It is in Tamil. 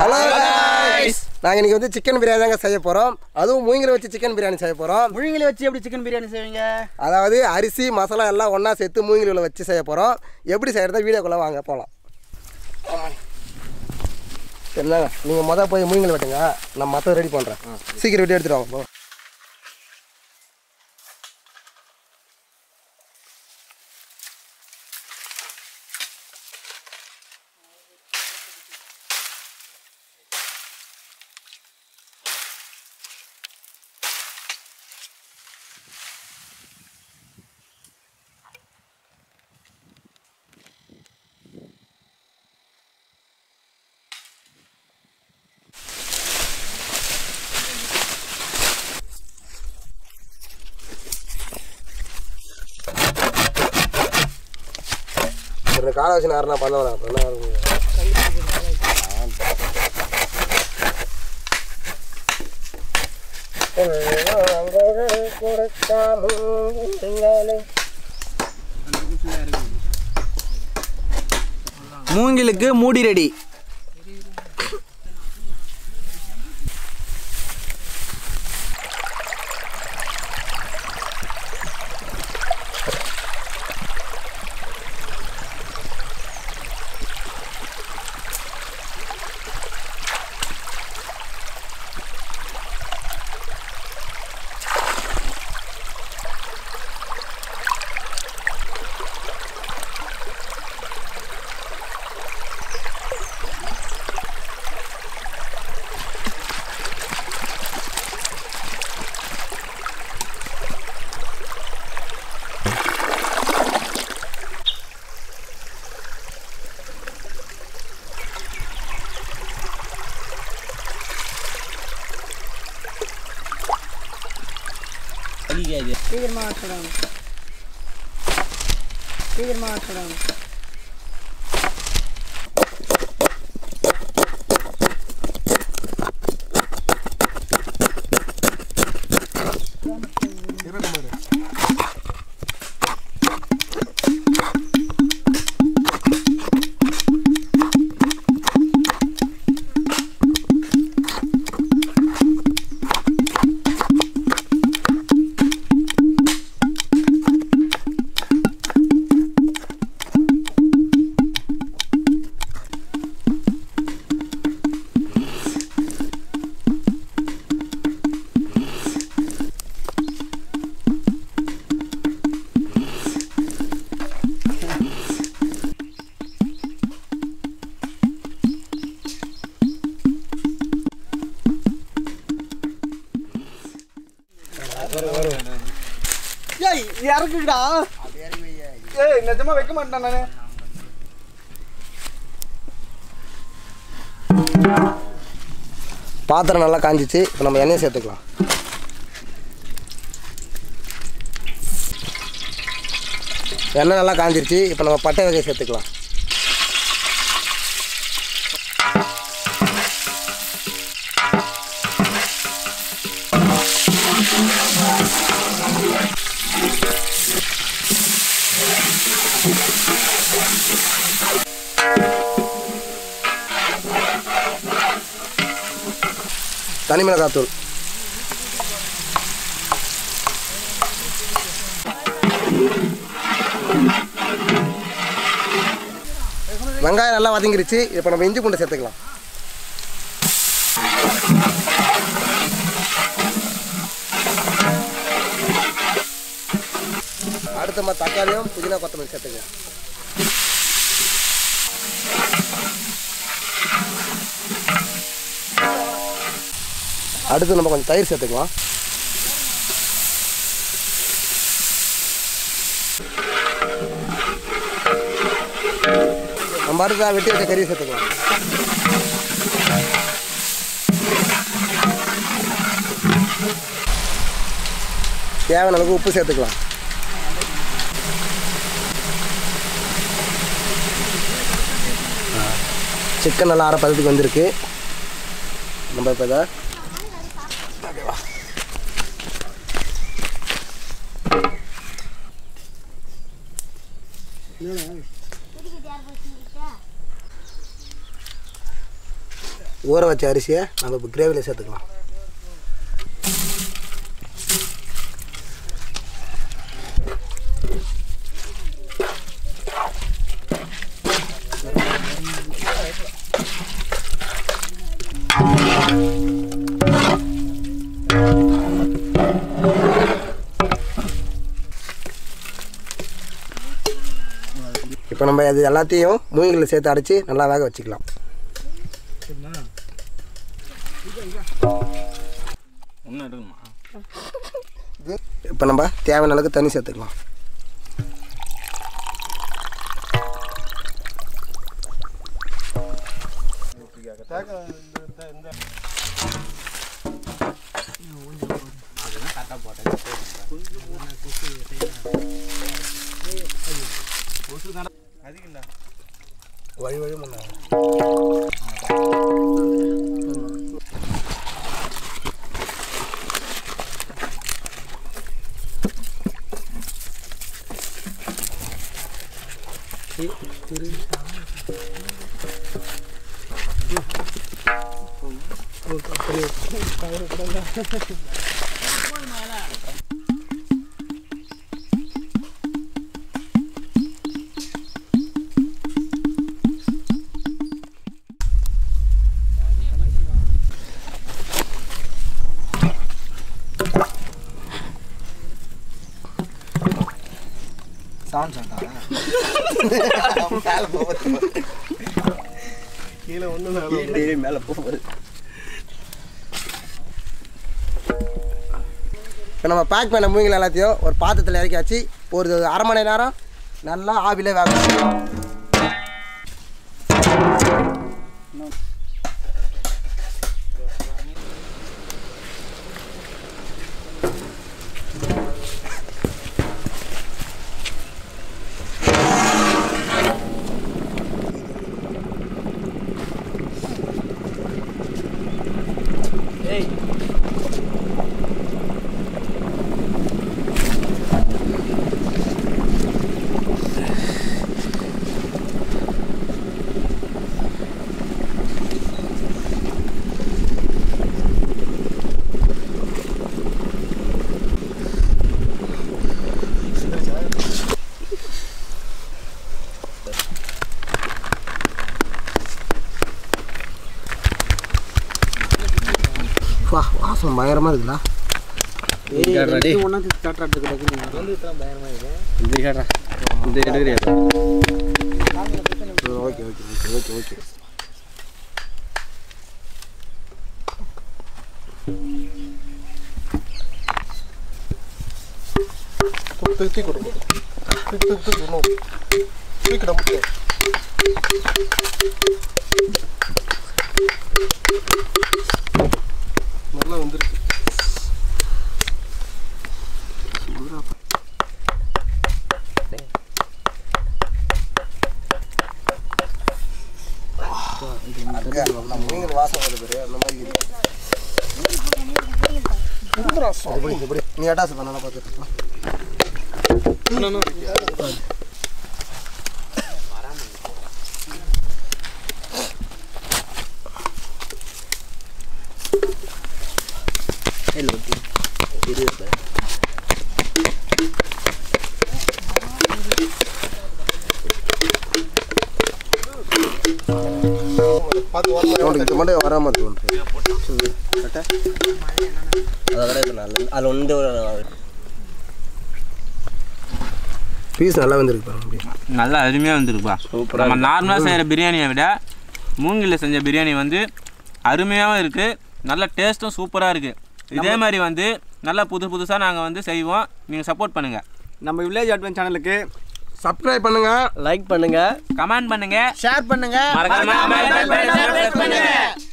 ஹலோ நாங்கள் இன்னைக்கு வந்து சிக்கன் பிரியாணி தாங்க செய்ய போகிறோம் அதுவும் மூங்கில வச்சு சிக்கன் பிரியாணி செய்ய போகிறோம் முழுங்கில வச்சு எப்படி சிக்கன் பிரியாணி செய்வீங்க அதாவது அரிசி மசாலா எல்லாம் ஒன்றா சேர்த்து மூங்கிலில் வச்சு செய்ய போகிறோம் எப்படி செய்கிறத வீடியோக்குள்ளே வாங்க போகலாம் சரிதாங்க நீங்கள் மொதல் போய் மூங்கில் வெட்டுங்க நான் மற்ற ரெடி பண்ணுறேன் சீக்கிரம் வெட்டி எடுத்துட்டு வாங்க போ ஒரு காலை வச்சு நேரம் நான் பண்ண அப்புறம் என்ன இருக்கும் மூங்கிலுக்கு மூடி ரெடி சீக்கிரமா சொல்லணும் சீக்கிரமா சொல்லணும் ஏய் இறக்குடா ஏய் நிஜமா வைக்க மாட்டேன் நானு பாத்திரம் நல்லா காஞ்சிச்சு இப்போ நம்ம எண்ணெய் சேர்த்துக்கலாம் எண்ணெய் நல்லா காஞ்சிருச்சு இப்போ நம்ம பட்டை வகை சேர்த்துக்கலாம் தனி மிளகாத்தூள் வெங்காயம் நல்லா வதங்கிருச்சு இப்போ நம்ம இஞ்சி பூண்டை சேர்த்துக்கலாம் அடுத்து நம்ம தக்காளியும் புதினா கொத்தமல்லி சேர்த்துக்கலாம் அடுத்து நம்ம கொஞ்சம் தயிர் சேர்த்துக்கலாம் நம்ம அடுத்தா வெட்டி வச்ச கறியை சேர்த்துக்கலாம் தேவையான அளவுக்கு உப்பு சேர்த்துக்கலாம் சிக்கன் நல்லா அரை பதத்துக்கு வந்திருக்கு நம்ம இப்போ இதை ஊற வச்ச அரிசியை நம்ம இப்போ கிரேவியில் சேர்த்துக்கலாம் இப்போ நம்ம இது எல்லாத்தையும் மூங்கிலில் சேர்த்து அடைச்சி நல்லா வேக வச்சுக்கலாம் ஒன்றும் எடுக்கணுமா இப்போ நம்ம தேவையான அளவுக்கு தண்ணி சேர்த்துக்கலாம் வழி வழி முன்னாடி சவுண்ட் சாட்டா கீழே ஒன்று மேலே போகுது இப்போ நம்ம பேக் பண்ண மூங்கில் எல்லாத்தையும் ஒரு பாத்திரத்தில் இறக்கியாச்சு ஒரு அரை மணி நேரம் நல்லா ஆவிலே வேக வச்சுக்கலாம். வா வாசம் பயங்கரமாக இருக்குல்ல ஒன்றா ஸ்டார்ட் இந்த கேட்றா இந்த எடுக்கிறியா okay okay okay okay okay தூக்கி கொடு தூக்கி தூக்கி தூக்கி இன்னும் தூக்கிட முடியும் நல்லா வந்துருக்கு மீன் வாசம் வருது பாரு, அந்த மாதிரி இருக்கு. இப்படி, இப்படி. நீ அட்டாசு பண்ண பார்த்துட்டு இருக்கலாம் உனக்கு இது மட்டும் வராமல் தோன்று அதில் வந்து பீஸ் நல்லா வந்திருக்கு பாருங்க நல்லா அருமையாக வந்துருக்குப்பா சூப்பரா நம்ம நார்மலாக செய்கிற பிரியாணியை விட மூங்கிலில் செஞ்ச பிரியாணி வந்து அருமையாகவும் இருக்குது நல்ல டேஸ்ட்டும் சூப்பராக இருக்குது இதே மாதிரி வந்து நல்லா புது புதுசாக நாங்கள் வந்து செய்வோம் நீங்கள் சப்போர்ட் பண்ணுங்கள் நம்ம வில்லேஜ் அட்வென்ட் சேனலுக்கு சப்ஸ்கிரைப் பண்ணுங்க லைக் பண்ணுங்க கமெண்ட் பண்ணுங்கள் ஷேர் பண்ணுங்க மறக்காம bell button press பண்ணுங்க